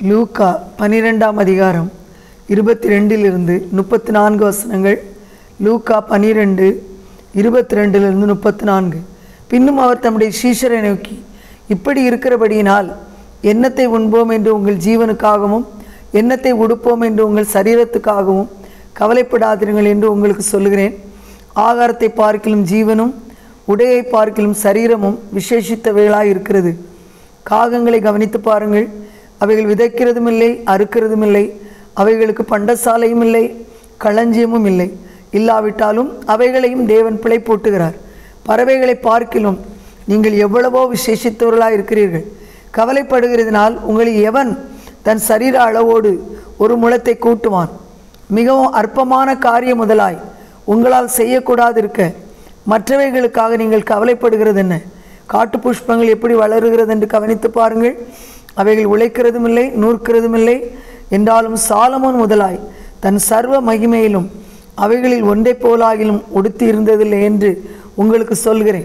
லூக்கா பனிரெண்டாம் அதிகாரம் இருபத்தி ரெண்டிலிருந்து முப்பத்தி நான்கு வசனங்கள் லூக்கா பனிரெண்டு இருபத்தி ரெண்டிலிருந்து முப்பத்தி நான்கு பின்னும் அவர் தம்முடைய சீஷரை நோக்கி இப்படி இருக்கிறபடியினால் எண்ணத்தை உண்போம் என்று உங்கள் ஜீவனுக்காகவும் எண்ணத்தை உடுப்போம் என்று உங்கள் சரீரத்துக்காகவும் கவலைப்படாதீர்கள் என்று உங்களுக்கு சொல்லுகிறேன் ஆகாரத்தை பார்க்கிலும் ஜீவனும் உடையை பார்க்கிலும் சரீரமும் விசேஷித்தவைகளாய் இருக்கிறது காகங்களை கவனித்து பாருங்கள் அவைகள் விதைக்கிறதும் இல்லை அறுக்கிறதும் இல்லை அவைகளுக்கு பண்டசாலையும் இல்லை களஞ்சியமும் இல்லை இல்லாவிட்டாலும் அவைகளையும் தேவன் பிழை போட்டுகிறார் பறவைகளை பார்க்கிலும் நீங்கள் எவ்வளவோ விசேஷித்தவர்களாக இருக்கிறீர்கள் கவலைப்படுகிறதுனால் உங்களில் எவன் தன் சரீர அளவோடு ஒரு முளத்தை கூட்டுவான் மிகவும் அற்பமான காரியம் முதலாய் உங்களால் செய்யக்கூடாதிருக்க மற்றவைகளுக்காக நீங்கள் கவலைப்படுகிறது என்ன காட்டு புஷ்பங்கள் எப்படி வளருகிறது என்று கவனித்து பாருங்கள் அவைகள் உழைக்கிறதும் இல்லை நூற்கிறதும் இல்லை என்றாலும் சாலமோன் முதலாய் தன் சர்வ மகிமையிலும் அவைகளில் ஒன்றை போலாகிலும் உடுத்தி இருந்ததில்லை என்று உங்களுக்கு சொல்கிறேன்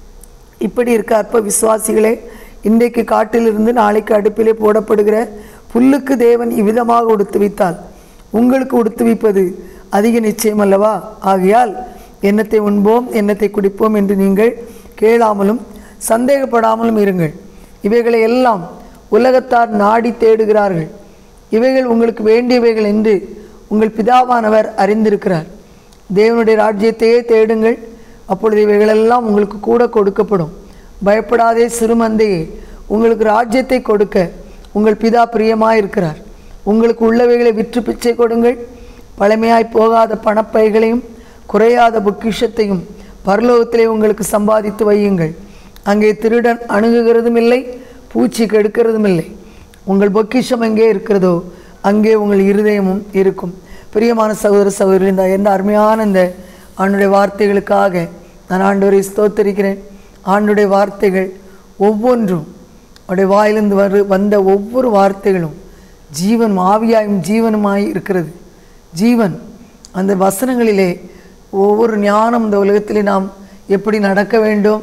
இப்படி இருக்க அற்ப விசுவாசிகளே இன்றைக்கு காட்டிலிருந்து நாளைக்கு அடுப்பிலே போடப்படுகிற புல்லுக்கு தேவன் இவ்விதமாக உடுத்துவித்தால் உங்களுக்கு உடுத்துவிப்பது அதிக நிச்சயம் அல்லவா ஆகையால் எண்ணத்தை உண்போம் எண்ணத்தை குடிப்போம் என்று நீங்கள் கேளாமலும் சந்தேகப்படாமலும் இருங்கள் இவைகளை எல்லாம் உலகத்தார் நாடி தேடுகிறார்கள் இவைகள் உங்களுக்கு வேண்டியவைகள் என்று உங்கள் பிதாவானவர் அறிந்திருக்கிறார் தேவனுடைய ராஜ்யத்தையே தேடுங்கள் அப்பொழுது இவைகளெல்லாம் உங்களுக்கு கூட கொடுக்கப்படும் பயப்படாதே சிறுமந்தையே உங்களுக்கு ராஜ்யத்தை கொடுக்க உங்கள் பிதா பிரியமாயிருக்கிறார் உங்களுக்கு உள்ளவைகளை விற்று பிச்சை கொடுங்கள் பழமையாய் போகாத பணப்பைகளையும் குறையாத பொக்கிஷத்தையும் பரலோகத்திலே உங்களுக்கு சம்பாதித்து வையுங்கள் அங்கே திருடன் அணுகுகிறதும் இல்லை பூச்சி கெடுக்கிறதும் இல்லை உங்கள் பொக்கிஷம் எங்கே இருக்கிறதோ அங்கே உங்கள் இருதயமும் இருக்கும் பிரியமான சகோதர சகோதரி இந்த எந்த அருமையான இந்த ஆண்டுடைய வார்த்தைகளுக்காக நான் ஆண்டவரை ஸ்தோத்தரிக்கிறேன் ஆண்டுடைய வார்த்தைகள் ஒவ்வொன்றும் அவருடைய வாயிலிருந்து வரு வந்த ஒவ்வொரு வார்த்தைகளும் ஜீவன் ஆவியாயும் ஜீவனுமாய் இருக்கிறது ஜீவன் அந்த வசனங்களிலே ஒவ்வொரு ஞானம் இந்த உலகத்திலே நாம் எப்படி நடக்க வேண்டும்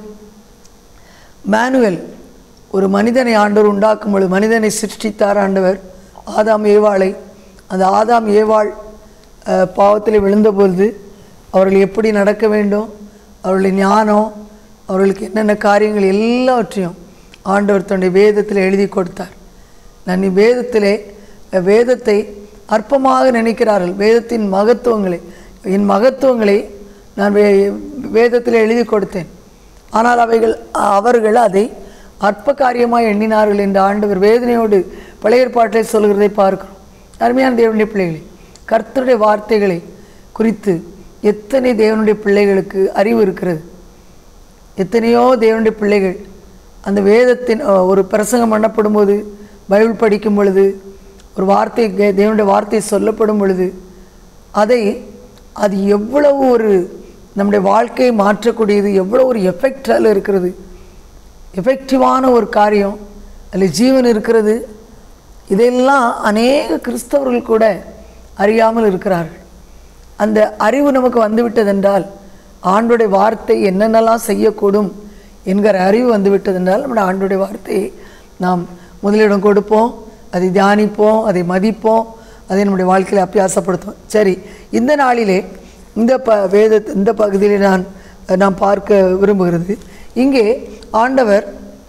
மேனுவல் ஒரு மனிதனை ஆண்டவர் உண்டாக்கும் பொழுது மனிதனை சிருஷ்டித்தார் ஆண்டவர் ஆதாம் ஏவாளை அந்த ஆதாம் ஏவாள் அஹ், பாவத்திலே விழுந்தபொழுது அவர்கள் எப்படி நடக்க வேண்டும் அவர்களுடைய ஞானம் அவர்களுக்கு என்னென்ன காரியங்கள் எல்லாவற்றையும் ஆண்டவர் தன்னுடைய வேதத்தில் எழுதி கொடுத்தார் நான் வேதத்திலே அஹ், வேதத்தை அற்பமாக நினைக்கிறார்கள் வேதத்தின் மகத்துவங்களை என் மகத்துவங்களை நான் வே வேதத்தில் எழுதி கொடுத்தேன் ஆனால் அவைகள் அவர்கள் அதை அற்ப காரியமாக எண்ணினார்கள் என்று ஆண்டவர் வேதனையோடு பழைய ஏற்பாட்டிலே சொல்கிறதை பார்க்கிறோம் அருமையான தேவனுடைய பிள்ளைகளே கர்த்தருடைய வார்த்தைகளை குறித்து எத்தனை தேவனுடைய பிள்ளைகளுக்கு அறிவு இருக்கிறது எத்தனையோ தேவனுடைய பிள்ளைகள் அந்த வேதத்தின் அஹ், ஒரு பிரசங்கம் பண்ணப்படும் போது பைபிள் படிக்கும் பொழுது ஒரு வார்த்தை கே- தேவனுடைய வார்த்தை சொல்லப்படும் பொழுது அதை அது எவ்வளவு ஒரு நம்முடைய வாழ்க்கையை மாற்றக்கூடியது எவ்வளோ ஒரு எஃபெக்டால் இருக்கிறது எஃபெக்டிவான ஒரு காரியம் அதில் ஜீவன் இருக்கிறது இதெல்லாம் அநேக கிறிஸ்தவர்கள் கூட அறியாமல் இருக்கிறார்கள் அந்த அறிவு நமக்கு வந்துவிட்டதென்றால் ஆண்டுடைய வார்த்தை என்னென்னலாம் செய்யக்கூடும் என்கிற அறிவு வந்துவிட்டதென்றால் நம்முடைய ஆண்டுடைய வார்த்தையை நாம் முதலிடம் கொடுப்போம் அதை தியானிப்போம் அதை மதிப்போம் அதை நம்முடைய வாழ்க்கையில் அபியாசப்படுத்துவோம் சரி இந்த நாளிலே இந்த ப வேத இந்த பகுதியிலே நான் நாம் பார்க்க விரும்புகிறது இங்கே ஆண்டவர்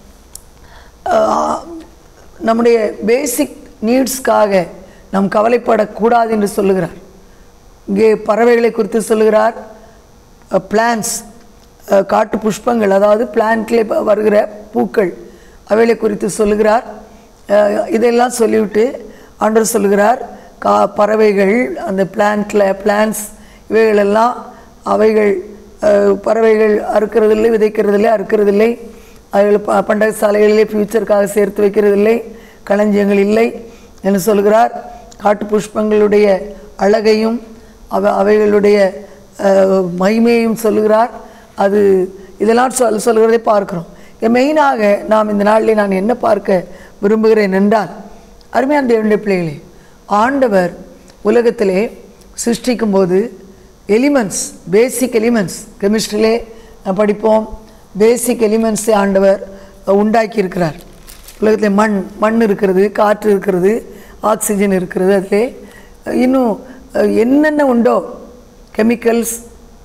ஆஹ், நம்முடைய பேசிக் நீட்ஸ்க்காக நாம் கவலைப்படக்கூடாது என்று சொல்லுகிறார் இங்கே பறவைகளை குறித்து சொல்லுகிறார் பிளான்ஸ் காட்டு புஷ்பங்கள் அதாவது பிளான்ட்லே வருகிற பூக்கள் அவைகளை குறித்து சொல்லுகிறார் அஹ், இதெல்லாம் சொல்லிவிட்டு ஆண்டவர் சொல்லுகிறார் கா பறவைகள் அந்த பிளான்ட்டில் பிளான்ஸ் இவைகளெல்லாம் அவைகள் அஹ், பறவைகள் அறுக்கிறதில்லை விதைக்கிறதில்லை அறுக்கிறதில்லை அவைகள் ப பண்டக சாலைகளிலே ஃபியூச்சருக்காக சேர்த்து வைக்கிறதில்லை களஞ்சியங்கள் இல்லை என்று சொல்கிறார் காட்டு புஷ்பங்களுடைய அழகையும் அவ அவைகளுடைய அஹ், மகிமையையும் சொல்லுகிறார் அது இதெல்லாம் சொல் சொல்கிறதை பார்க்கிறோம் மெயினாக நாம் இந்த நாளில் நான் என்ன பார்க்க விரும்புகிறேன் என்றால் அருமையான தேவனுடைய பிள்ளைகளே ஆண்டவர் உலகத்திலே சிருஷ்டிக்கும் போது எலிமெண்ட்ஸ் பேசிக் எலிமெண்ட்ஸ் கெமிஸ்ட்ரியிலே படிப்போம் பேசிக் எலிமெண்ட்ஸை ஆண்டவர் உண்டாக்கி இருக்கிறார் உலகத்தில் மண் மண் இருக்கிறது காற்று இருக்கிறது ஆக்சிஜன் இருக்கிறது அதிலே இன்னும் அஹ், என்னென்ன உண்டோ கெமிக்கல்ஸ்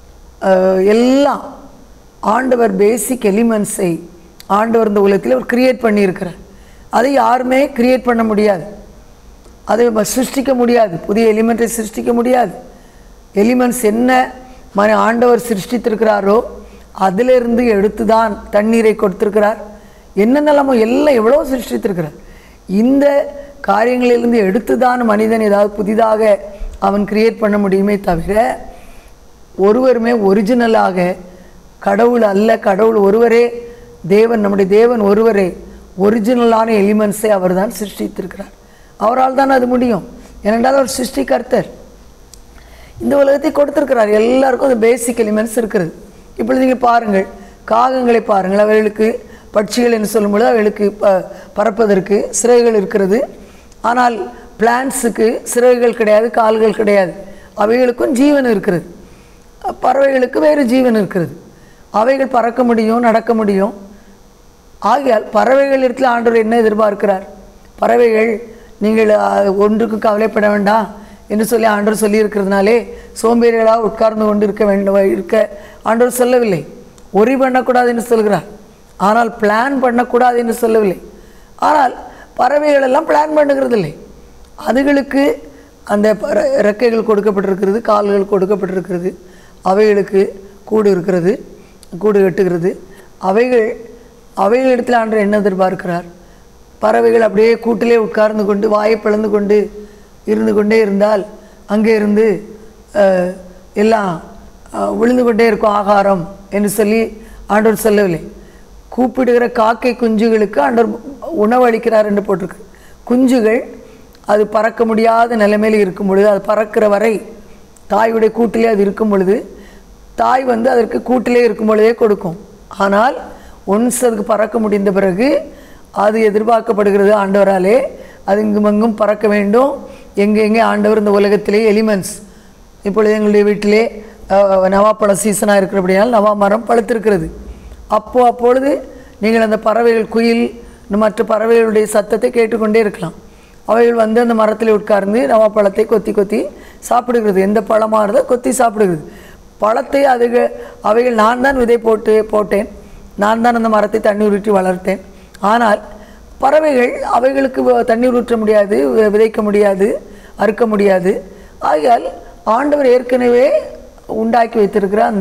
எல்லாம் ஆண்டவர் பேசிக் எலிமெண்ட்ஸை ஆண்டவர் இந்த உலகத்தில் அவர் கிரியேட் பண்ணியிருக்கிறார் அதை யாருமே கிரியேட் பண்ண முடியாது அதை ம- சிருஷ்டிக்க முடியாது புதிய எலிமெண்ட்டை சிருஷ்டிக்க முடியாது எலிமெண்ட்ஸ் என்ன மன ஆண்டவர் சிருஷ்டித்திருக்கிறாரோ அதிலிருந்து எடுத்து தான் தண்ணீரை கொடுத்திருக்கிறார் என்னென்னலாமோ எல்லாம் எவ்வளோ சிருஷ்டித்திருக்கிறார் இந்த காரியங்களிலிருந்து எடுத்து தான் மனிதன் ஏதாவது புதிதாக அவன் கிரியேட் பண்ண முடியுமே தவிர ஒருவருமே ஒரிஜினலாக கடவுள் அல்ல கடவுள் ஒருவரே தேவன் நம்முடைய தேவன் ஒருவரே ஒரிஜினலான எலிமெண்ட்ஸை அவர்தான் சிருஷ்டித்திருக்கிறார் அவரால் தான் அது முடியும் ஏனென்றால் அவர் சிருஷ்டிகர்த்தர் இந்த உலகத்தை கொடுத்திருக்கிறார் எல்லாருக்கும் அந்த பேசிக் எலிமெண்ட்ஸ் இருக்கிறது இப்பொழுது நீங்கள் பாருங்கள் காகங்களை பாருங்கள் அவைகளுக்கு பட்சிகள் என்று சொல்லும்பொழுது அவைகளுக்கு ப- பறப்பதற்கு சிறகுகள் இருக்கிறது ஆனால் பிளான்ட்ஸுக்கு சிறகுகள் கிடையாது கால்கள் கிடையாது அவைகளுக்கும் ஜீவன் இருக்கிறது பறவைகளுக்கு வேறு ஜீவன் இருக்கிறது அவைகள் பறக்க முடியும் நடக்க முடியும் ஆகையால் பறவைகள் இடத்துல ஆண்டவர் என்ன எதிர்பார்க்கிறார் பறவைகள் நீங்கள் அஹ், ஒன்றுக்கும் கவலைப்பட வேண்டாம் என்று சொல்லி ஆண்டவர் சொல்லியிருக்கிறதுனாலே சோம்பேறிகளாக உட்கார்ந்து கொண்டு இருக்க வேண்டும் இருக்க ஆண்டவர் சொல்லவில்லை ஒரி பண்ணக்கூடாது என்று சொல்கிறார் ஆனால் பிளான் பண்ணக்கூடாது என்று சொல்லவில்லை ஆனால் பறவைகள் எல்லாம் பிளான் பண்ணுகிறதில்லை அதுகளுக்கு அந்த பற- ரெக்கைகள் கொடுக்கப்பட்டிருக்கிறது கால்கள் கொடுக்கப்பட்டிருக்கிறது அவைகளுக்கு கூடு இருக்கிறது கூடு கட்டுகிறது அவைகள் அவைகளிடத்தில் ஆண்டவர் என்ன எதிர்பார்க்கிறார் பறவைகள் அப்படியே கூட்டிலே உட்கார்ந்து கொண்டு வாயை பிளந்து கொண்டு இருந்து கொண்டே இருந்தால் அங்கே இருந்து அஹ், எல்லாம் அஹ், விழுந்து கொண்டே இருக்கும் ஆகாரம் என்று சொல்லி ஆண்டவர் சொல்லவில்லை கூப்பிடுகிற காக்கை குஞ்சுகளுக்கு ஆண்டவர் உணவு அளிக்கிறார் என்று போட்டிருக்கு குஞ்சுகள் அது பறக்க முடியாத நிலைமையில் இருக்கும் பொழுது அது பறக்கிற வரை தாயுடைய கூட்டிலே அது இருக்கும் பொழுது தாய் வந்து அதற்கு கூட்டிலே இருக்கும் பொழுதே கொடுக்கும் ஆனால் ஒன்ஸ் அதுக்கு பறக்க முடிந்த பிறகு அது எதிர்பார்க்கப்படுகிறது ஆண்டவராலே அது இங்கும் அங்கும் பறக்க வேண்டும் எங்கே எங்கே ஆண்டவர் இந்த உலகத்திலே எலிமெண்ட்ஸ் இப்பொழுது எங்களுடைய வீட்டிலே அஹ், நவாப்பழ சீசனாக இருக்கிறபடியால் நவா மரம் பழுத்திருக்கிறது அப்போ அப்பொழுது நீங்கள் அந்த பறவைகள் குயில் இந்த மற்ற பறவைகளுடைய சத்தத்தை கேட்டுக்கொண்டே இருக்கலாம் அவைகள் வந்து அந்த மரத்தில் உட்கார்ந்து நவாப்பழத்தை கொத்தி கொத்தி சாப்பிடுகிறது எந்த பழமாக இருந்தோ கொத்தி சாப்பிடுகிறது பழத்தை அதுக அவைகள் நான் தான் விதை போட்டு போட்டேன் நான் தான் அந்த மரத்தை தண்ணீர் ஊற்றி வளர்த்தேன் ஆனால் பறவைகள் அவைகளுக்கு வ- தண்ணீர் ஊற்ற முடியாது வி- விதைக்க முடியாது அறுக்க முடியாது ஆகையால் ஆண்டவர் ஏற்கனவே உண்டாக்கி வைத்திருக்கிற அந்த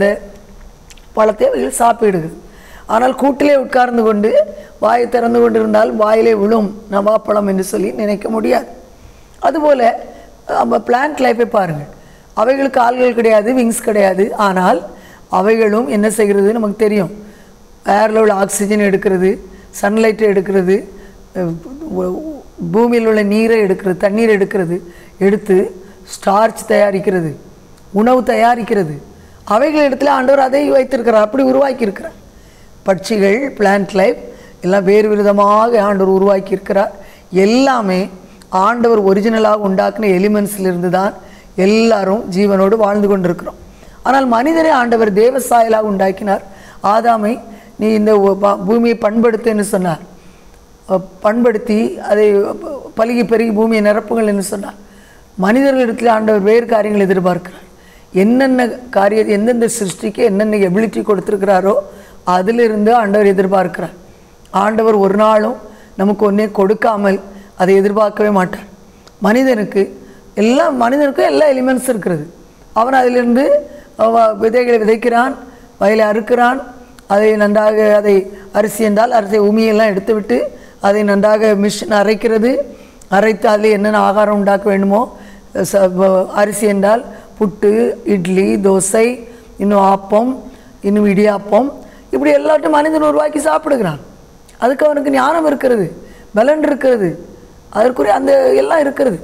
பழத்தை அவைகள் சாப்பிடுகிறது ஆனால் கூட்டிலே உட்கார்ந்து கொண்டு வாயை திறந்து கொண்டிருந்தால் வாயிலே விழும் நவாப்பழம் என்று சொல்லி நினைக்க முடியாது அதுபோல் நம்ம பிளான்ட் லைஃப்பை பாருங்கள் அவைகளுக்கு ஆள்கள் கிடையாது விங்ஸ் கிடையாது ஆனால் அவைகளும் என்ன செய்கிறது நமக்கு தெரியும் ஏரில் உள்ள ஆக்சிஜன் எடுக்கிறது சன்லைட்டை எடுக்கிறது அஹ் உ- பூமியில் உள்ள நீரை எடுக்கிறது தண்ணீர் எடுக்கிறது எடுத்து ஸ்டார்ச் தயாரிக்கிறது உணவு தயாரிக்கிறது அவைகள் இடத்துல ஆண்டவர் அதை வைத்திருக்கிறார் அப்படி உருவாக்கி இருக்கிறார் பட்சிகள் பிளான்ட் லைஃப் எல்லாம் வேறு விதமாக ஆண்டவர் உருவாக்கி இருக்கிறார் எல்லாமே ஆண்டவர் ஒரிஜினலாக உண்டாக்குன எலிமெண்ட்ஸிலிருந்து தான் எல்லாரும் ஜீவனோடு வாழ்ந்து கொண்டிருக்கிறோம் ஆனால் மனிதரை ஆண்டவர் தேவசாயலாக உண்டாக்கினார் ஆதாமை நீ இந்த ஒ- ப- பூமியை பண்படுத்துன்னு சொன்னார் அஹ் பண்படுத்தி அதை ப- பலுகி பெருகி பூமியை நிரப்புங்கள் என்று சொன்னார் மனிதர்களிடத்தில் ஆண்டவர் வேறு காரியங்கள் எதிர்பார்க்கிறார் என்னென்ன காரிய எந்தெந்த சிருஷ்டிக்கு என்னென்ன எபிலிட்டி கொடுத்துருக்கிறாரோ அதிலிருந்து ஆண்டவர் எதிர்பார்க்கிறார் ஆண்டவர் ஒரு நாளும் நமக்கு ஒன்றே கொடுக்காமல் அதை எதிர்பார்க்கவே மாட்டார் மனிதனுக்கு எல்லாம் மனிதனுக்கும் எல்லா எலிமெண்ட்ஸ் இருக்கிறது அவன் அதிலிருந்து அவ- விதைகளை விதைக்கிறான் வயலை அறுக்கிறான் அதை நன்றாக அதை அரிசி என்றால் அரிசி உமியெல்லாம் எடுத்துவிட்டு அதை நன்றாக மிஷின் அரைக்கிறது அரைத்து அதில் என்னென்ன ஆகாரம் உண்டாக்க வேண்டுமோ ச- வ- அரிசி என்றால் புட்டு இட்லி தோசை இன்னும் ஆப்பம் இன்னும் இடியாப்பம் இப்படி எல்லாத்தையும் மனிதன் உருவாக்கி சாப்பிடுகிறான் அதுக்கு அவனுக்கு ஞானம் இருக்கிறது பலன் இருக்கிறது அதற்குரிய அந்த எல்லாம் இருக்கிறது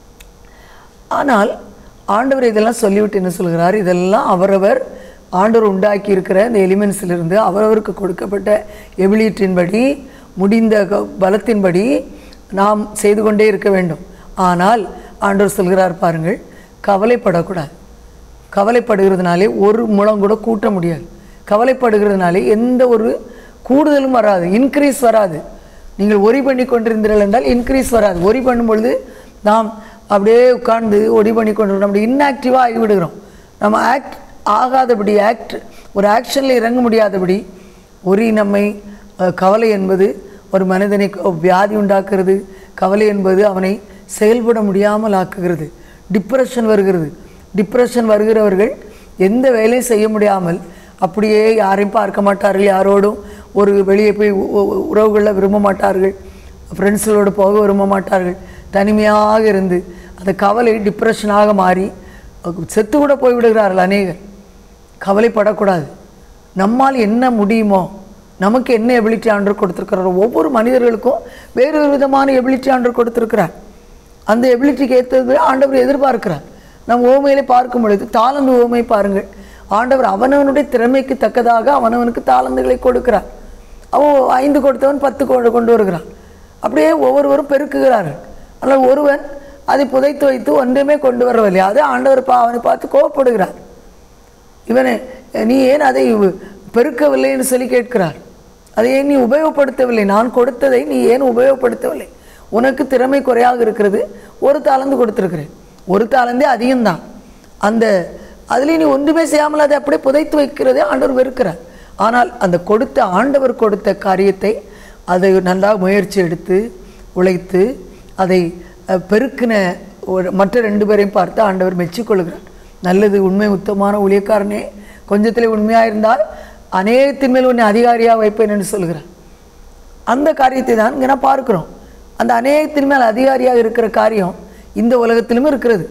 ஆனால் ஆண்டவர் இதெல்லாம் சொல்லிவிட்டு என்ன சொல்கிறார் இதெல்லாம் அவரவர் ஆண்டவர் உண்டாக்கி இருக்கிற இந்த எலிமெண்ட்ஸிலிருந்து அவரவருக்கு கொடுக்கப்பட்ட எபிலிட்டின்படி முடிந்த க- பலத்தின்படி நாம் செய்து கொண்டே இருக்க வேண்டும் ஆனால் ஆண்டவர் சொல்கிறார் பாருங்கள் கவலைப்படக்கூடாது கவலைப்படுகிறதுனாலே ஒரு முழம் கூட கூட்ட முடியாது கவலைப்படுகிறதுனாலே எந்த ஒரு கூடுதலும் வராது இன்க்ரீஸ் வராது நீங்கள் ஒரி பண்ணி கொண்டிருந்தீர்கள் என்றால் இன்க்ரீஸ் வராது ஒரி பண்ணும் பொழுது நாம் அப்படியே உட்கார்ந்து ஒடி பண்ணி கொண்டு நம்ம இன்ஆக்டிவாக ஆகி விடுகிறோம் நம்ம ஆக்ட் ஆகாதபடி ஆக்ட் ஒரு ஆக்ஷனில் இறங்க முடியாதபடி ஒரு நம்மை அஹ், கவலை என்பது ஒரு மனிதனை க- வியாதி உண்டாக்குறது கவலை என்பது அவனை செயல்பட முடியாமல் ஆக்குகிறது டிப்ரெஷன் வருகிறது டிப்ரெஷன் வருகிறவர்கள் எந்த வேலையும் செய்ய முடியாமல் அப்படியே யாரையும் பார்க்க மாட்டார்கள் யாரோடும் ஒரு வெளியே போய் உ- உ- உறவுகளில் விரும்ப மாட்டார்கள் ஃப்ரெண்ட்ஸுகளோடு போக விரும்ப மாட்டார்கள் தனிமையாக இருந்து அந்த கவலை டிப்ரெஷனாக மாறி செத்து கூட போய் விடுகிறார்கள் அநேகர் கவலைப்படக்கூடாது நம்மால் என்ன முடியுமோ நமக்கு என்ன எபிலிட்டி ஆண்டு கொடுத்துருக்கிறாரோ ஒவ்வொரு மனிதர்களுக்கும் வேறு ஒரு விதமான எபிலிட்டி ஆண்டு கொடுத்துருக்கிறார் அந்த எபிலிட்டிக்கு ஏற்றது ஆண்டவர் எதிர்பார்க்கிறார் நம் ஓமையிலே பார்க்கும் பொழுது தாளந்து ஓமை பாருங்கள் ஆண்டவர் அவனவனுடைய திறமைக்கு தக்கதாக அவனவனுக்கு தாளந்துகளை கொடுக்கிறார் அவன் ஐந்து கொடுத்தவன் பத்து கொண்டு கொண்டு வருகிறான் அப்படியே ஒவ்வொருவரும் பெருக்குகிறார்கள் ஆனால் ஒருவன் அதை புதைத்து வைத்து ஒன்றுமே கொண்டு வரவில்லை அது ஆண்டவர் பா அவனை பார்த்து கோவப்படுகிறார் இவனை நீ ஏன் அதை பெருக்கவில்லை என்று சொல்லி கேட்கிறார் அதை ஏன் நீ உபயோகப்படுத்தவில்லை நான் கொடுத்ததை நீ ஏன் உபயோகப்படுத்தவில்லை உனக்கு திறமை குறையாக இருக்கிறது ஒரு தாளந்து கொடுத்துருக்கிறேன் ஒரு தாளந்தே அதிகம்தான் அந்த அதிலே நீ ஒன்றுமே செய்யாமல் அதை அப்படியே புதைத்து வைக்கிறதே ஆண்டவர் வெறுக்கிறார் ஆனால் அந்த கொடுத்த ஆண்டவர் கொடுத்த காரியத்தை அதை நன்றாக முயற்சி எடுத்து உழைத்து அதை அஹ், பெருக்கின ஒரு மற்ற ரெண்டு பேரையும் பார்த்து ஆண்டவர் மெச்சிக்கொள்கிறார் நல்லது உண்மை உத்தமமான ஊழியக்காரனே கொஞ்சத்திலே உண்மையாக இருந்தால் அநேகத்தின் மேல் உன்னை அதிகாரியாக வைப்பேன் என்று சொல்கிறார் அந்த காரியத்தை தான் இங்கே நான் பார்க்கிறோம் அந்த அநேகத்தின் மேல் அதிகாரியாக இருக்கிற காரியம் இந்த உலகத்திலும் இருக்கிறது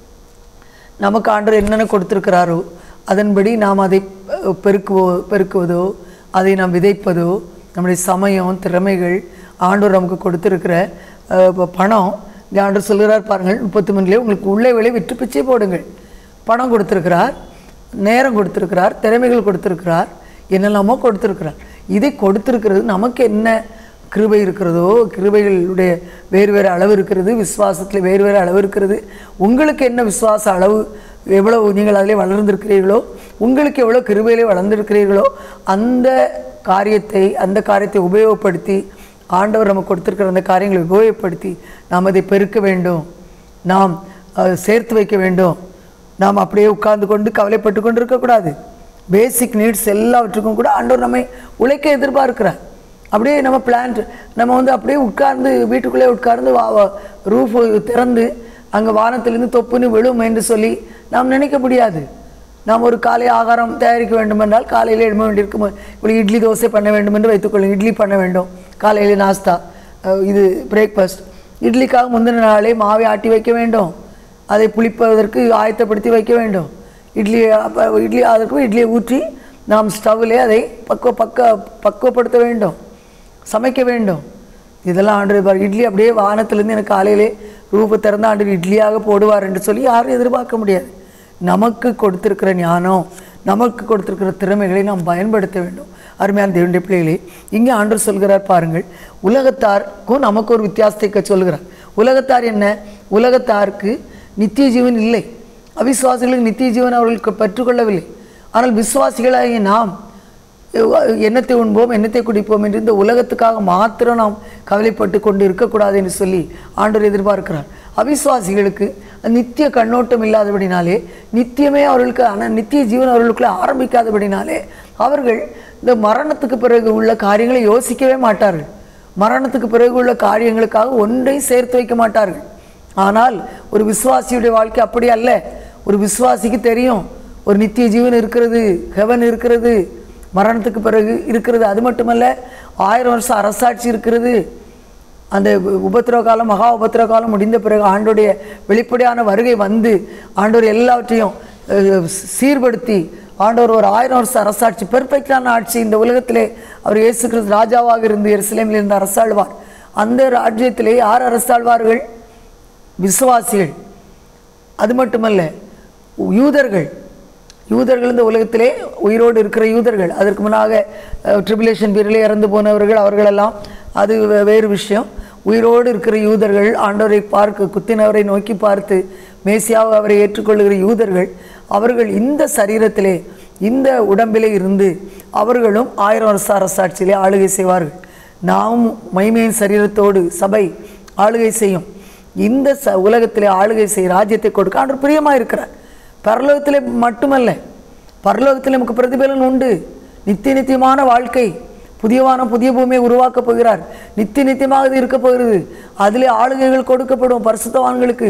நமக்கு ஆண்டவர் என்னென்ன கொடுத்திருக்கிறாரோ அதன்படி நாம் அதை அஹ், பெருக்குவோ பெருக்குவதோ அதை நாம் விதைப்பதோ நம்முடைய சமயம் திறமைகள் ஆண்டவர் நமக்கு கொடுத்திருக்கிற அஹ், ப- பணம் இங்கே ஆண்டவர் சொல்கிறார் பாருங்கள் முப்பத்தி மூணுலேயே உங்களுக்கு உள்ளே விலை விற்று பிச்சை போடுங்கள் பணம் கொடுத்திருக்கிறார் நேரம் கொடுத்திருக்கிறார் திறமைகள் கொடுத்திருக்கிறார் என்னெல்லாமோ கொடுத்திருக்கிறார் இதை கொடுத்திருக்கிறது நமக்கு என்ன கிருபை இருக்கிறதோ கிருபைகளுடைய வேறு வேறு அளவு இருக்கிறது விசுவாசத்தில் வேறு வேறு அளவு இருக்கிறது உங்களுக்கு என்ன விசுவாச அளவு எவ்வளவு நீங்கள் அதிலே வளர்ந்திருக்கிறீர்களோ உங்களுக்கு எவ்வளோ கிருபையிலே வளர்ந்திருக்கிறீர்களோ அந்த காரியத்தை அந்த காரியத்தை உபயோகப்படுத்தி ஆண்டவர் நமக்கு கொடுத்திருக்கிற அந்த காரியங்களை உபயோகப்படுத்தி நாம் அதை பெருக்க வேண்டும் நாம் அஹ், சேர்த்து வைக்க வேண்டும் நாம் அப்படியே உட்கார்ந்து கொண்டு கவலைப்பட்டு கொண்டு இருக்கக்கூடாது பேசிக் நீட்ஸ் எல்லாவற்றுக்கும் கூட ஆண்டவர் நம்மை உழைக்க எதிர்பார்க்கிறார் அப்படியே நம்ம பிளான்ட் நம்ம வந்து அப்படியே உட்கார்ந்து வீட்டுக்குள்ளே உட்கார்ந்து வா ரூஃப் திறந்து அங்கே வானத்திலிருந்து தொப்புன்னு விழும் என்று சொல்லி நாம் நினைக்க முடியாது நாம் ஒரு காலை ஆகாரம் தயாரிக்க வேண்டும் என்றால் காலையில் எழும்ப வேண்டியிருக்கும் இப்படி இட்லி தோசை பண்ண வேண்டும் என்று வைத்துக்கொள்ளும் இட்லி பண்ண வேண்டும் காலையில் நாஸ்தா அஹ், இது பிரேக்ஃபாஸ்ட் இட்லிக்காக முந்தின நாளே மாவை ஆட்டி வைக்க வேண்டும் அதை புளிப்பதற்கு ஆயத்தப்படுத்தி வைக்க வேண்டும் இட்லி அப்ப இட்லி அதற்கு இட்லியை ஊற்றி நாம் ஸ்டவ்விலே அதை பக்குவ பக்க பக்குவப்படுத்த வேண்டும் சமைக்க வேண்டும் இதெல்லாம் ஆண்டு பாரு இட்லி அப்படியே வானத்திலேருந்து எனக்கு காலையிலே ரூப திறந்த ஆண்டு இட்லியாக போடுவார் என்று சொல்லி யாரும் எதிர்பார்க்க முடியாது நமக்கு கொடுத்திருக்கிற ஞானம் நமக்கு கொடுத்திருக்கிற திறமைகளை நாம் பயன்படுத்த வேண்டும் அருமையான தேவனுடைய பிள்ளைகளே இங்கே ஆண்டவர் சொல்கிறார் பாருங்கள் உலகத்தாருக்கும் நமக்கு ஒரு வித்தியாசத்தை க- சொல்கிறார் உலகத்தார் என்ன உலகத்தாருக்கு நித்திய ஜீவன் இல்லை அவிசுவாசிகளுக்கு நித்திய ஜீவன் அவர்களுக்கு பெற்றுக்கொள்ளவில்லை ஆனால் விசுவாசிகளாகிய நாம் எண்ணத்தை உண்போம் எண்ணத்தை குடிப்போம் என்று இந்த உலகத்துக்காக மாத்திரம் நாம் கவலைப்பட்டு கொண்டு இருக்கக்கூடாது என்று சொல்லி ஆண்டவர் எதிர்பார்க்கிறார் அவிசுவாசிகளுக்கு நித்திய கண்ணோட்டம் இல்லாதபடினாலே நித்தியமே அவர்களுக்கு ஆனால் நித்திய ஜீவன் அவர்களுக்குள்ள ஆரம்பிக்காதபடினாலே அவர்கள் இந்த மரணத்துக்கு பிறகு உள்ள காரியங்களை யோசிக்கவே மாட்டார்கள் மரணத்துக்கு பிறகு உள்ள காரியங்களுக்காக ஒன்றையும் சேர்த்து வைக்க மாட்டார்கள் ஆனால் ஒரு விசுவாசியுடைய வாழ்க்கை அப்படி அல்ல ஒரு விசுவாசிக்கு தெரியும் ஒரு நித்திய ஜீவன் இருக்கிறது ஹெவன் இருக்கிறது மரணத்துக்கு பிறகு இருக்கிறது அது மட்டுமல்ல ஆயிரம் வருஷம் அரசாட்சி இருக்கிறது அந்த உ- உபத்திரவ காலம் மகா உபத்திரவ காலம் முடிந்த பிறகு ஆண்டோடைய வெளிப்படையான வருகை வந்து ஆண்டவர் எல்லாவற்றையும் அஹ், சீர்படுத்தி ஆண்டவர் ஒரு ஆயிரம் வருஷம் அரசாட்சி பெர்ஃபெக்டான ஆட்சி இந்த உலகத்திலே அவர் இயேசு கிறிஸ்து ராஜாவாக இருந்து எருசலேமில் இருந்து அரசாழ்வார் அந்த ராஜ்யத்திலே யார் அரசாழ்வார்கள் விசுவாசிகள் அது மட்டுமல்ல யூதர்கள் யூதர்கள் இந்த உலகத்திலே உயிரோடு இருக்கிற யூதர்கள் அதற்கு முன்னாக ட்ரிபுலேஷன் பீரியலே இறந்து போனவர்கள் அவர்களெல்லாம் அது வே- வேறு விஷயம் உயிரோடு இருக்கிற யூதர்கள் ஆண்டவரை பார்க்க குத்தினவரை நோக்கி பார்த்து மேசியாவை அவரை ஏற்றுக்கொள்ளுகிற யூதர்கள் அவர்கள் இந்த சரீரத்திலே இந்த உடம்பிலே இருந்து அவர்களும் ஆயிரம் வருஷ அரசாட்சியிலே ஆளுகை செய்வார்கள் நாம் மைமையின் சரீரத்தோடு சபை ஆளுகை செய்யும் இந்த ச உலகத்திலே ஆளுகை செய்ய ராஜ்யத்தை கொடுக்க ஆண்டு பிரியமாக இருக்கிறார் பரலோகத்திலே மட்டுமல்ல பரலோகத்தில் நமக்கு பிரதிபலன் உண்டு நித்திய நித்தியமான வாழ்க்கை புதியவான புதிய பூமியை உருவாக்கப் போகிறார் நித்திய நித்தியமாக இது இருக்கப் போகிறது அதிலே ஆளுகைகள் கொடுக்கப்படும் பரிசுத்தவான்களுக்கு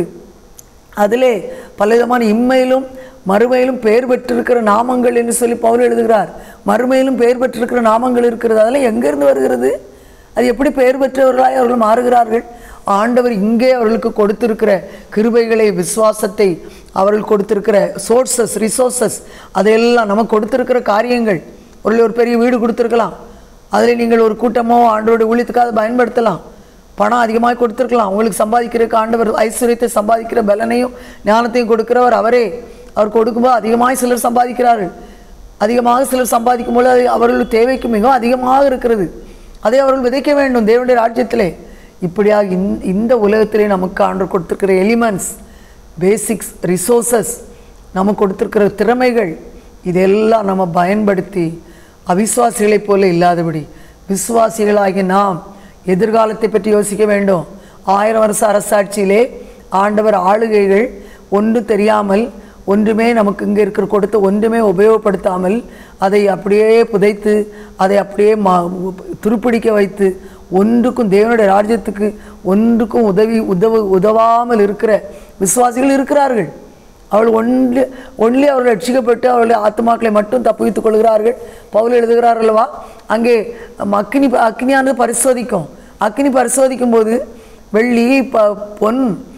அதிலே பலவிதமான இம்மையிலும் மறுமையிலும் பெயர் பெற்றிருக்கிற நாமங்கள் என்று சொல்லி பவுல் எழுதுகிறார் மறுமையிலும் பெயர் பெற்றிருக்கிற நாமங்கள் இருக்கிறது அதெல்லாம் எங்கேருந்து வருகிறது அது எப்படி பெயர் பெற்றவர்களாய் அவர்கள் மாறுகிறார்கள் ஆண்டவர் இங்கே அவர்களுக்கு கொடுத்திருக்கிற கிருபைகளை விசுவாசத்தை அவர்கள் கொடுத்திருக்கிற சோர்சஸ் ரிசோர்சஸ் அதையெல்லாம் நமக்கு கொடுத்திருக்கிற காரியங்கள் ஒரு ஒரு பெரிய வீடு கொடுத்துருக்கலாம் அதில் நீங்கள் ஒரு கூட்டமோ ஆண்டோட ஊழியத்துக்காக அதை பயன்படுத்தலாம் பணம் அதிகமாக கொடுத்துருக்கலாம் உங்களுக்கு சம்பாதிக்கிறதுக்கு ஆண்டவர் ஐஸ்வர்யத்தை சம்பாதிக்கிற பலனையும் ஞானத்தையும் கொடுக்கிறவர் அவரே அவர் கொடுக்கும்போது அதிகமாக சிலர் சம்பாதிக்கிறார்கள் அதிகமாக சிலர் சம்பாதிக்கும் போது அது அவர்கள் தேவைக்கு மிகவும் அதிகமாக இருக்கிறது அதை அவர்கள் விதைக்க வேண்டும் தேவனுடைய ராஜ்யத்திலே இப்படியாக இந்த இந்த உலகத்திலே நமக்கு ஆண்டு கொடுத்திருக்கிற எலிமெண்ட்ஸ் பேசிக்ஸ் ரிசோர்சஸ் நமக்கு கொடுத்திருக்கிற திறமைகள் இதெல்லாம் நம்ம பயன்படுத்தி அவிசுவாசிகளைப் போல இல்லாதபடி விசுவாசிகளாகிய நாம் எதிர்காலத்தை பற்றி யோசிக்க வேண்டும் ஆயிரம் வருஷ அரசாட்சியிலே ஆண்டவர் ஆளுகைகள் ஒன்று தெரியாமல் ஒன்றுமே நமக்கு இங்கே இருக்கிற கொடுத்து ஒன்றுமே உபயோகப்படுத்தாமல் அதை அப்படியே புதைத்து அதை அப்படியே மா துருப்பிடிக்க வைத்து ஒன்றுக்கும் தேவனுடைய ராஜ்யத்துக்கு ஒன்றுக்கும் உதவி உதவு உதவாமல் இருக்கிற விசுவாசிகள் இருக்கிறார்கள் அவள் ஒன்லி ஒன்லி அவர்கள் ரட்சிக்கப்பட்டு அவருடைய ஆத்மாக்களை மட்டும் தப்புவித்துக் கொள்கிறார்கள் பவுல் எழுதுகிறார் அல்லவா அங்கே அக்னி அக்னியானது பரிசோதிக்கும் அக்னி பரிசோதிக்கும் போது வெள்ளி ப பொன்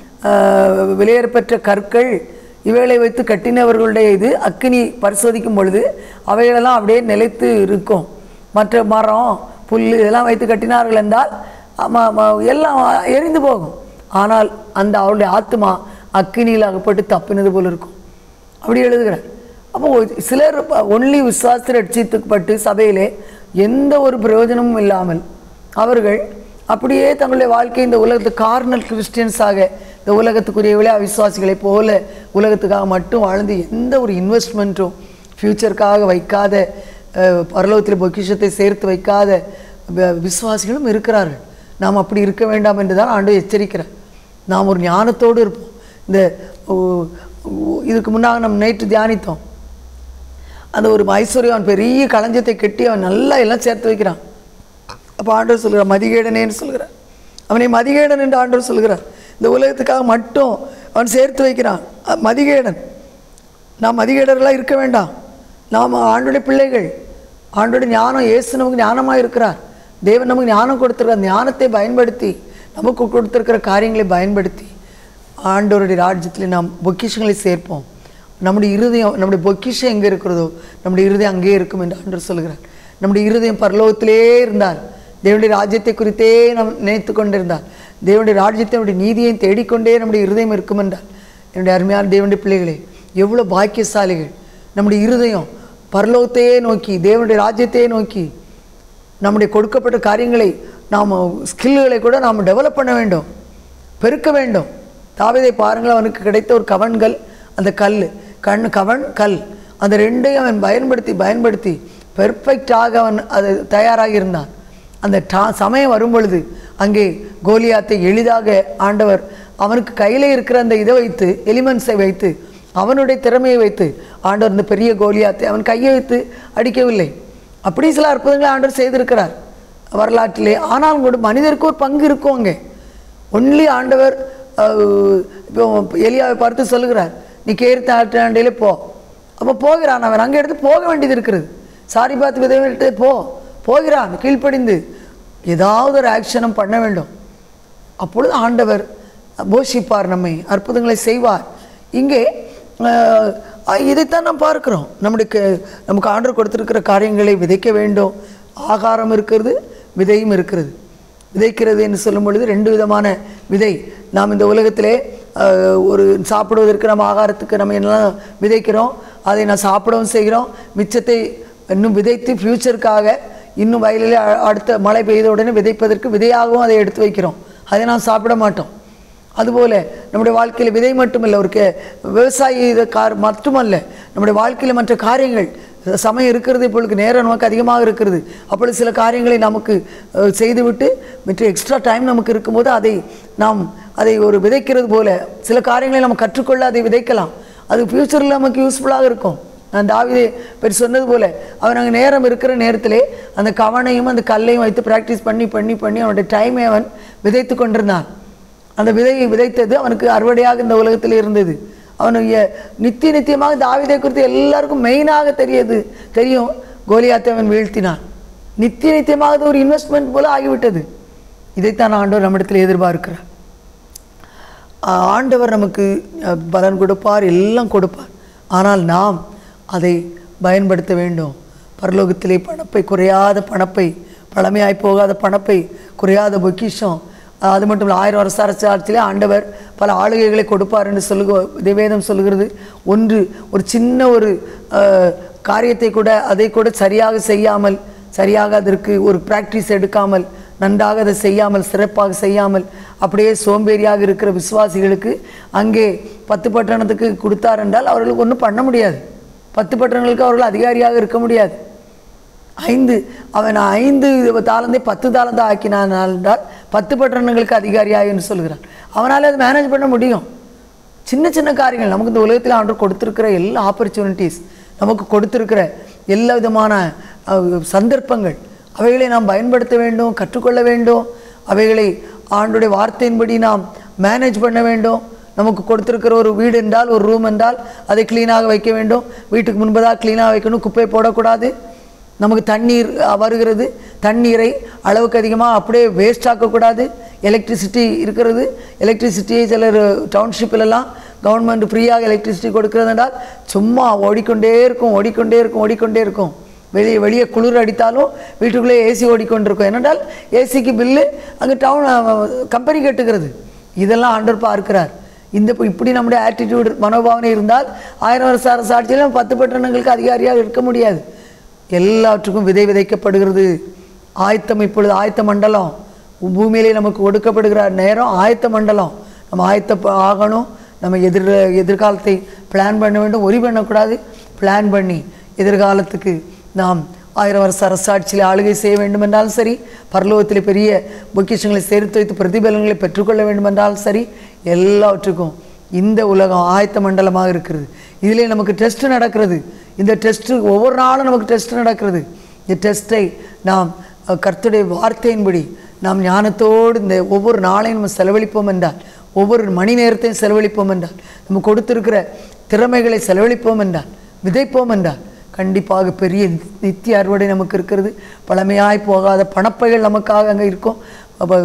ஆஹ், விலையேறப்பெற்ற கற்கள் இவைகளை வைத்து கட்டினவர்களுடைய இது அக்னி பரிசோதிக்கும் பொழுது அவைகளெல்லாம் அப்படியே நிலைத்து இருக்கும் மற்ற மரம் புல் இதெல்லாம் வைத்து கட்டினார்கள் என்றால் ம- ம- எல்லாம் எரிந்து போகும் ஆனால் அந்த அவருடைய ஆத்மா அக்கினியில் அகப்பட்டு தப்பினது போல இருக்கும் அப்படி எழுதுகிறார் அப்போ ஒரு சிலர் ஒன்லி விசுவாசத்தில் ரட்சித்துப்பட்டு சபையிலே எந்த ஒரு பிரயோஜனமும் இல்லாமல் அவர்கள் அப்படியே தங்களுடைய வாழ்க்கை இந்த உலகத்து கார்னல் கிறிஸ்டியன்ஸாக இந்த உலகத்துக்குரியவர்களே அவிசுவாசிகளைப் போல உலகத்துக்காக மட்டும் வாழ்ந்து எந்த ஒரு இன்வெஸ்ட்மெண்ட்டும் ஃப்யூச்சருக்காக வைக்காத அஹ், பரலோகத்தில் பொக்கிஷத்தை சேர்த்து வைக்காத வ- விசுவாசிகளும் இருக்கிறார்கள் நாம் அப்படி இருக்க வேண்டாம் என்று தான் ஆண்டு எச்சரிக்கிறார் நாம் ஒரு ஞானத்தோடு இருப்போம் இந்த ஓ- ஓ- இதுக்கு முன்னாக நம்ம நேற்று தியானித்தோம் அந்த ஒரு ஐஸ்வர்யவன் பெரிய களஞ்சத்தை கட்டி அவன் நல்லா எல்லாம் சேர்த்து வைக்கிறான் அப்போ ஆண்டவர் சொல்கிறார் மதிகேடனேன்னு சொல்கிறார் அவனை மதிகேடன் என்று ஆண்டவர் சொல்கிறார் இந்த உலகத்துக்காக மட்டும் அவன் சேர்த்து வைக்கிறான் அ- மதிகேடன் நாம் மதிகேடர்களாக இருக்க வேண்டாம் நாம் ஆண்டுடைய பிள்ளைகள் ஆண்டோட ஞானம் இயேசு நமக்கு ஞானமாக இருக்கிறார் தேவன் நமக்கு ஞானம் கொடுத்துருக்கார் ஞானத்தை பயன்படுத்தி நமக்கு கொடுத்துருக்கிற காரியங்களை பயன்படுத்தி ஆண்டவருடைய ராஜ்யத்தில் நாம் பொக்கிஷங்களை சேர்ப்போம் நம்முடைய இருதயம் நம்முடைய பொக்கிஷம் எங்கே இருக்கிறதோ நம்முடைய இருதயம் அங்கேயே இருக்கும் என்று ஆண்டவர் சொல்கிறார் நம்முடைய இருதயம் பரலோகத்திலே இருந்தால் தேவனுடைய ராஜ்யத்தை குறித்தே நாம் நினைத்து கொண்டிருந்தால் தேவனுடைய ராஜ்யத்தை நம்முடைய நீதியையும் தேடிக்கொண்டே நம்முடைய இருதயம் இருக்கும் என்றால் என்னுடைய அருமையான தேவனுடைய பிள்ளைகளே எவ்வளோ பாக்கியசாலிகள் நம்முடைய இருதயம் பரலோகத்தையே நோக்கி தேவனுடைய ராஜ்யத்தையே நோக்கி நம்முடைய கொடுக்கப்பட்ட காரியங்களை நாம் ஸ்கில்லுகளை கூட நாம் டெவலப் பண்ண வேண்டும் பெருக்க வேண்டும் தாவீதை பாருங்கள் அவனுக்கு கிடைத்த ஒரு கவன்கள் அந்த கல் கண் கவன் கல் அந்த ரெண்டையும் அவன் பயன்படுத்தி பயன்படுத்தி பெர்ஃபெக்டாக அவன் அது தயாராகி இருந்தான் அந்த டா சமயம் வரும் பொழுது அங்கே கோலியாத்தை எளிதாக ஆண்டவர் அவனுக்கு கையில் இருக்கிற அந்த இதை வைத்து எலிமெண்ட்ஸை வைத்து அவனுடைய திறமையை வைத்து ஆண்டவர் இந்த பெரிய கோலியாத்தை அவன் கையை வைத்து அடிக்கவில்லை அப்படி சில அற்புதங்களை ஆண்டவர் செய்திருக்கிறார் வரலாற்றிலே ஆனாலும் கூட மனிதருக்கு ஒரு பங்கு இருக்கும் அங்கே ஒன்லி ஆண்டவர் அஹ், இப்போ எலியாவை பார்த்து சொல்லுகிறார் நீ கேர்த்த ஆட்டாண்டையிலே போ அப்போ போகிறான் அவன் அங்கே எடுத்து போக வேண்டியது இருக்கிறது சாரி பார்த்து விதவிட்டு போ போகிறான் கீழ்ப்படிந்து ஏதாவது ஒரு ஆக்ஷனும் பண்ண வேண்டும் அப்பொழுது ஆண்டவர் போஷிப்பார் நம்மை அற்புதங்களை செய்வார் இங்கே அஹ், இதைத்தான் நாம் பார்க்கிறோம் நம்முடைய க- நமக்கு ஆண்டவர் கொடுத்திருக்கிற காரியங்களை விதைக்க வேண்டும் ஆகாரம் இருக்கிறது விதையும் இருக்கிறது விதைக்கிறது என்று சொல்லும் பொழுது ரெண்டு விதமான விதை நாம் இந்த உலகத்திலே அஹ், ஒரு சாப்பிடுவதற்கு நம்ம ஆகாரத்துக்கு நம்ம என்னெல்லாம் விதைக்கிறோம் அதை நான் சாப்பிடவும் செய்கிறோம் மிச்சத்தை இன்னும் விதைத்து ஃப்யூச்சருக்காக இன்னும் வயலில் அ- அடுத்த மழை பெய்த உடனே விதைப்பதற்கு விதையாகவும் அதை எடுத்து வைக்கிறோம் அதை நாம் சாப்பிட மாட்டோம் அதுபோல் நம்முடைய வாழ்க்கையில் விதை மட்டுமல்ல ஒரு கே- விவசாயி இதை கார் மட்டுமல்ல நம்முடைய வாழ்க்கையில் மற்ற காரியங்கள் சமயம் இருக்கிறது இப்பொழுது நேரம் நமக்கு அதிகமாக இருக்கிறது அப்பொழுது சில காரியங்களை நமக்கு அஹ், செய்துவிட்டு மற்ற எக்ஸ்ட்ரா டைம் நமக்கு இருக்கும்போது அதை நாம் அதை ஒரு விதைக்கிறது போல சில காரியங்களை நம்ம கற்றுக்கொள்ள அதை விதைக்கலாம் அது ஃப்யூச்சரில் நமக்கு யூஸ்ஃபுல்லாக இருக்கும் நான் தாவிதே பெரு சொன்னது போல அவன் அங்கே நேரம் இருக்கிற நேரத்திலே அந்த கவனையும் அந்த கல்லையும் வைத்து ப்ராக்டிஸ் பண்ணி பண்ணி பண்ணி அவனுடைய டைமை அவன் விதைத்து கொண்டிருந்தான் அந்த விதையை விதைத்தது அவனுக்கு அறுவடையாக இந்த உலகத்தில் இருந்தது அவனுடைய நித்திய நித்தியமாக தாவிதை குறித்து எல்லாருக்கும் மெயினாக தெரியுது தெரியும் கோலியாத்தை அவன் வீழ்த்தினான் நித்திய நித்தியமாக அது ஒரு இன்வெஸ்ட்மெண்ட் போல ஆகிவிட்டது இதைத்தான் ஆண்டவர் நம்மிடத்தில் எதிர்பார்க்கிறார் ஆ- ஆண்டவர் நமக்கு அஹ், பலன் கொடுப்பார் எல்லாம் கொடுப்பார் ஆனால் நாம் அதை பயன்படுத்த வேண்டும் பரலோகத்திலே பணப்பை குறையாத பணப்பை பழமையாய் போகாத பணப்பை குறையாத பொக்கிஷம் அஹ், அது மட்டும் இல்லை ஆயிரம் வருஷ அரசாட்சியிலே ஆண்டவர் பல ஆளுகைகளை கொடுப்பார் என்று சொல்லுக தேவேதம் சொல்லுகிறது ஒன்று ஒரு சின்ன ஒரு அஹ், காரியத்தை கூட அதை கூட சரியாக செய்யாமல் சரியாக அதற்கு ஒரு பிராக்டிஸ் எடுக்காமல் நன்றாக அதை செய்யாமல் சிறப்பாக செய்யாமல் அப்படியே சோம்பேறியாக இருக்கிற விசுவாசிகளுக்கு அங்கே பத்து பட்டணத்துக்கு கொடுத்தார் என்றால் அவர்களுக்கு ஒன்றும் பண்ண முடியாது பத்து பட்டணங்களுக்கு அவர்கள் அதிகாரியாக இருக்க முடியாது ஐந்து அவன் ஐந்து தாளந்தை பத்து தாளந்தா ஆக்கினான் என்றால் பத்து பட்டணங்களுக்கு அதிகாரியாக என்று சொல்கிறான் அவனால் அதை மேனேஜ் பண்ண முடியும் சின்ன சின்ன காரியங்கள் நமக்கு இந்த உலகத்தில் ஆண்டு கொடுத்திருக்கிற எல்லா ஆப்பர்ச்சுனிட்டிஸ் நமக்கு கொடுத்திருக்கிற எல்லா விதமான அஹ், சந்தர்ப்பங்கள் அவைகளை நாம் பயன்படுத்த வேண்டும் கற்றுக்கொள்ள வேண்டும் அவைகளை ஆண்டுடைய வார்த்தையின்படி நாம் மேனேஜ் பண்ண வேண்டும் நமக்கு கொடுத்திருக்கிற ஒரு வீடு என்றால் ஒரு ரூம் என்றால் அதை க்ளீனாக வைக்க வேண்டும் வீட்டுக்கு முன்பதாக க்ளீனாக வைக்கணும் குப்பை போடக்கூடாது நமக்கு தண்ணீர் அஹ், வருகிறது தண்ணீரை அளவுக்கு அதிகமாக அப்படியே வேஸ்ட் ஆக்கக்கூடாது எலக்ட்ரிசிட்டி இருக்கிறது எலக்ட்ரிசிட்டியை சிலர் டவுன்ஷிப்பிலெல்லாம் கவர்மெண்ட் ஃப்ரீயாக எலக்ட்ரிசிட்டி கொடுக்கிறது என்றால் சும்மா ஓடிக்கொண்டே இருக்கும் ஓடிக்கொண்டே இருக்கும் ஓடிக்கொண்டே இருக்கும் வெளியே வெளியே குளிர் அடித்தாலும் வீட்டுக்குள்ளே ஏசி ஓடிக்கொண்டிருக்கும் என்னென்றால் ஏசிக்கு பில்லு அங்கே டவுன் கம்பெனி கட்டுகிறது இதெல்லாம் ஆண்டவர் பார்க்கிறார் இந்த இப்ப- இப்படி நம்முடைய ஆட்டிடியூட் மனோபாவனை இருந்தால் ஆயிரம் வருஷ அரசாட்சியிலும் பத்து பட்டணங்களுக்கு அதிகாரியாக இருக்க முடியாது எல்லாவற்றுக்கும் விதை விதைக்கப்படுகிறது ஆயத்தம் இப்பொழுது ஆயத்த மண்டலம் பூமியிலே நமக்கு கொடுக்கப்படுகிற நேரம் ஆயத்த மண்டலம் நம்ம ஆயத்த ப- ஆகணும் நம்ம எதிர் எதிர்காலத்தை பிளான் பண்ண வேண்டும் ஒரி பண்ணக்கூடாது பிளான் பண்ணி எதிர்காலத்துக்கு நாம் ஆயிரம் வருஷ அரசாட்சியில் ஆளுகை செய்ய வேண்டும் என்றாலும் சரி பரலோகத்தில் பெரிய பொக்கிஷங்களை சேர்த்து வைத்து பிரதிபலன்களை பெற்றுக்கொள்ள வேண்டும் என்றாலும் சரி எல்லாவற்றுக்கும் இந்த உலகம் ஆயத்த மண்டலமாக இருக்கிறது இதிலே நமக்கு டெஸ்ட் நடக்கிறது இந்த டெஸ்ட்டு ஒவ்வொரு நாளும் நமக்கு டெஸ்ட் நடக்கிறது இந்த டெஸ்ட்டை நாம் அஹ், கர்த்தருடைய வார்த்தையின்படி நாம் ஞானத்தோடு இந்த ஒவ்வொரு நாளையும் நம்ம செலவழிப்போம் என்றால் ஒவ்வொரு மணி நேரத்தையும் செலவழிப்போம் என்றால் நம்ம கொடுத்திருக்கிற திறமைகளை செலவழிப்போம் என்றால் விதைப்போம் என்றால் கண்டிப்பாக பெரிய நித்திய அறுவடை நமக்கு இருக்கிறது பழமையாய் போகாத பணப்பைகள் நமக்காக அங்கே இருக்கும் அப்போ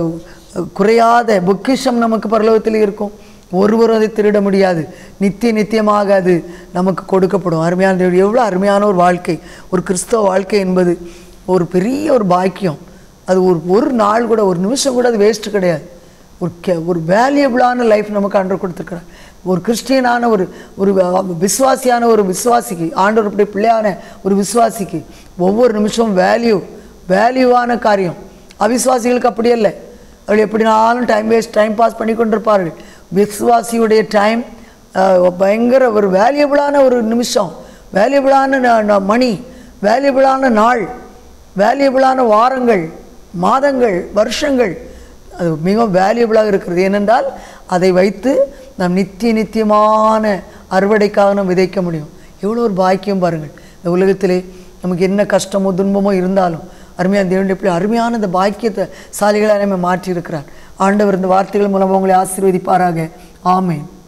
குறையாத பொக்கிஷம் நமக்கு பரலோகத்தில் இருக்கும் ஒருவரும் அதை திருட முடியாது நித்திய நித்தியமாக அது நமக்கு கொடுக்கப்படும் அருமையான தேவன், எவ்வளோ அருமையான ஒரு வாழ்க்கை ஒரு கிறிஸ்தவ வாழ்க்கை என்பது ஒரு பெரிய ஒரு பாக்கியம் அது ஒரு ஒரு நாள் கூட ஒரு நிமிஷம் கூட அது வேஸ்ட் கிடையாது ஒரு கே ஒரு வேல்யூபிளான லைஃப் நமக்கு ஆண்டவர் கொடுத்துருக்கிறார் ஒரு கிறிஸ்டியனான ஒரு ஒரு வ- விசுவாசியான ஒரு விசுவாசிக்கு ஆண்டவருடைய பிள்ளையான ஒரு விசுவாசிக்கு ஒவ்வொரு நிமிஷமும் வேல்யூ வேல்யூவான காரியம் அவிசுவாசிகளுக்கு அப்படி இல்லை அவர்கள் எப்படினாலும் டைம் வேஸ்ட் டைம் பாஸ் பண்ணி கொண்டிருப்பார்கள் விசுவாசியுடைய டைம் பயங்கர ஒரு வேல்யூபிளான ஒரு நிமிஷம் வேல்யூபிளான மணி வேல்யூபிளான நாள் வேல்யூபிளான வாரங்கள் மாதங்கள் வருஷங்கள் அது மிகவும் வேல்யூபிளாக இருக்கிறது ஏனென்றால் அதை வைத்து நாம் நித்திய நித்தியமான அறுவடைக்காக நாம் விதைக்க முடியும் எவ்வளோ ஒரு பாக்கியம் பாருங்கள் இந்த உலகத்திலே நமக்கு என்ன கஷ்டமோ துன்பமோ இருந்தாலும் அருமையான தேவனுடைய எப்படி அருமையான இந்த பாக்கியத்தை சாலிகளாக நம்ம மாற்றியிருக்கிறார் ஆண்டவர் இந்த வார்த்தைகள் மூலம் உங்களை ஆசீர்வதிப்பாராக ஆமென்